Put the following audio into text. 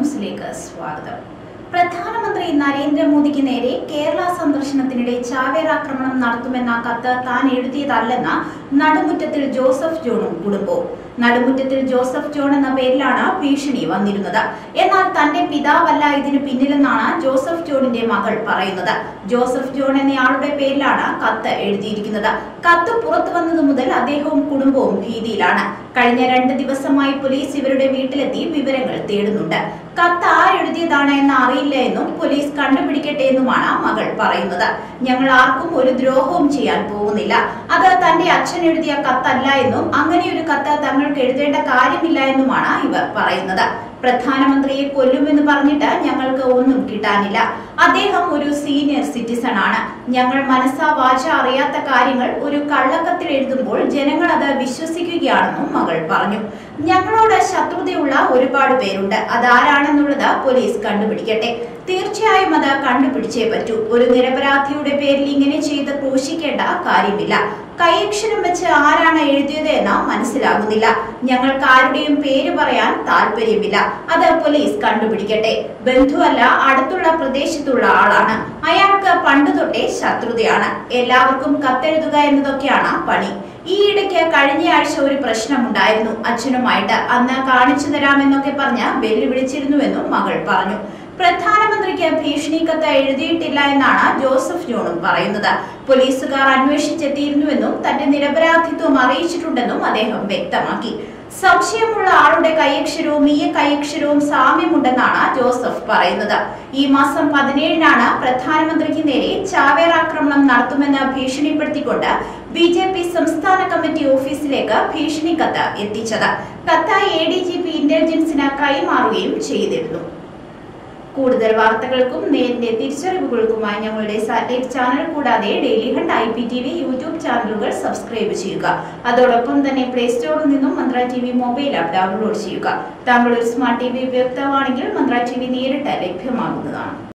ന്യൂസിലേക്ക് സ്വാഗതം പ്രധാനമന്ത്രി നരേന്ദ്രമോദിക്ക് നേരെ കേരള സന്ദർശനത്തിനിടെ ചാവേറാക്രമണം നടത്തുമെന്ന കത്ത് താൻ എഴുതിയതല്ലെന്ന് നടുമുറ്റത്തിൽ ജോസഫ് ജോണും കുടുംബവും നടുമുറ്റത്തിൽ ജോസഫ് ജോൺ എന്ന പേരിലാണ് ഭീഷണി വന്നിരുന്നത് എന്നാൽ തന്റെ പിതാവല്ല ഇതിന് പിന്നിലെന്നാണ് ജോസഫ് ജോണിന്റെ മകൾ പറയുന്നത് ജോസഫ് ജോൺ എന്നയാളുടെ പേരിലാണ് കത്ത് എഴുതിയിരിക്കുന്നത് കത്ത് പുറത്തു വന്നത് മുതൽ അദ്ദേഹവും കുടുംബവും ഭീതിയിലാണ് കഴിഞ്ഞ രണ്ട് ദിവസമായി പോലീസ് ഇവരുടെ വീട്ടിലെത്തി വിവരങ്ങൾ തേടുന്നുണ്ട് കത്ത് ആരെഴുതിയതാണ് എന്ന് അറിയില്ല എന്നും പോലീസ് കണ്ടുപിടിക്കട്ടെ എന്നുമാണ് മകൾ പറയുന്നത് ഞങ്ങൾ ആർക്കും ഒരു ദ്രോഹവും ചെയ്യാൻ പോകുന്നില്ല അത് തന്റെ അച്ഛൻ എഴുതിയ കത്തല്ല എന്നും അങ്ങനെ ഒരു കത്ത് തങ്ങൾക്ക് എഴുതേണ്ട കാര്യമില്ല എന്നുമാണ് ഇവർ പറയുന്നത് പ്രധാനമന്ത്രിയെ കൊല്ലുമെന്ന് പറഞ്ഞിട്ട് ഞങ്ങൾക്ക് ഒന്നും കിട്ടാനില്ല അദ്ദേഹം ഒരു സീനിയർ സിറ്റിസൺ ആണ് ഞങ്ങൾ മനസ്സാ വാച അറിയാത്ത കാര്യങ്ങൾ ഒരു കള്ളക്കത്തിൽ എഴുതുമ്പോൾ ജനങ്ങൾ അത് വിശ്വസിക്കുകയാണെന്നും മകൾ പറഞ്ഞു ഞങ്ങളോട് ശത്രുതയുള്ള ഒരുപാട് പേരുണ്ട് അതാരാണെന്നുള്ളത് പോലീസ് കണ്ടുപിടിക്കട്ടെ തീർച്ചയായും അത് കണ്ടുപിടിച്ചേ പറ്റൂ ഒരു നിരപരാധിയുടെ പേരിൽ ഇങ്ങനെ ചെയ്ത് ക്രൂശിക്കേണ്ട കാര്യമില്ല കൈയക്ഷരം വെച്ച് ആരാണ് എഴുതിയത് എന്ന് മനസ്സിലാകുന്നില്ല ഞങ്ങൾക്ക് ആരുടെയും പേര് പറയാൻ താല്പര്യമില്ല അത് പോലീസ് കണ്ടുപിടിക്കട്ടെ ബന്ധുവല്ല അടുത്തുള്ള പ്രദേശത്തുള്ള ആളാണ് അയാൾക്ക് പണ്ട് തൊട്ടേ ശത്രുതയാണ് എല്ലാവർക്കും കത്തെഴുതുക എന്നതൊക്കെയാണ് പണി ഈയിടയ്ക്ക് കഴിഞ്ഞയാഴ്ച ഒരു പ്രശ്നമുണ്ടായിരുന്നു അച്ഛനുമായിട്ട് അന്ന് കാണിച്ചു തരാമെന്നൊക്കെ പറഞ്ഞ് വെല്ലുവിളിച്ചിരുന്നുവെന്നും മകൾ പറഞ്ഞു പ്രധാനമന്ത്രിക്ക് ഭീഷണി കത്ത് എഴുതിയിട്ടില്ല എന്നാണ് ജോസഫ് ജോണും പറയുന്നത് പോലീസുകാർ അന്വേഷിച്ചെത്തിയിരുന്നുവെന്നും തന്റെ നിരപരാധിത്വം അറിയിച്ചിട്ടുണ്ടെന്നും അദ്ദേഹം വ്യക്തമാക്കി സംശയമുള്ള ആളുടെ കൈയക്ഷരവും ഈ കൈയക്ഷരവും സാമ്യമുണ്ടെന്നാണ് ജോസഫ് പറയുന്നത് ഈ മാസം പതിനേഴിനാണ് പ്രധാനമന്ത്രിക്ക് നേരെ ചാവേറാക്രമണം നടത്തുമെന്ന് ഭീഷണിപ്പെടുത്തിക്കൊണ്ട് ബി ജെ പി സംസ്ഥാന കമ്മിറ്റി ഓഫീസിലേക്ക് ഭീഷണി കത്ത് എത്തിച്ചത് കത്ത് എ ഡി ജി പി ഇന്റലിജൻസിന് കൈമാറുകയും ചെയ്തിരുന്നു കൂടുതൽ വാർത്തകൾക്കും നേരിന്റെ തിരിച്ചറിവുകൾക്കുമായി ഞങ്ങളുടെ സാറ്റലൈറ്റ് ചാനൽ കൂടാതെ Dailyhunt I P T V YouTube ചാനലുകൾ സബ്സ്ക്രൈബ് ചെയ്യുക അതോടൊപ്പം തന്നെ പ്ലേ സ്റ്റോറിൽ നിന്നും മന്ത്ര T V mobile app download ചെയ്യുക താങ്കൾ ഒരു സ്മാർട്ട് ടി വി ഉപയോക്താവാണെങ്കിൽ മന്ത്ര ടി വി നേരിട്ട് ലഭ്യമാകുന്നതാണ്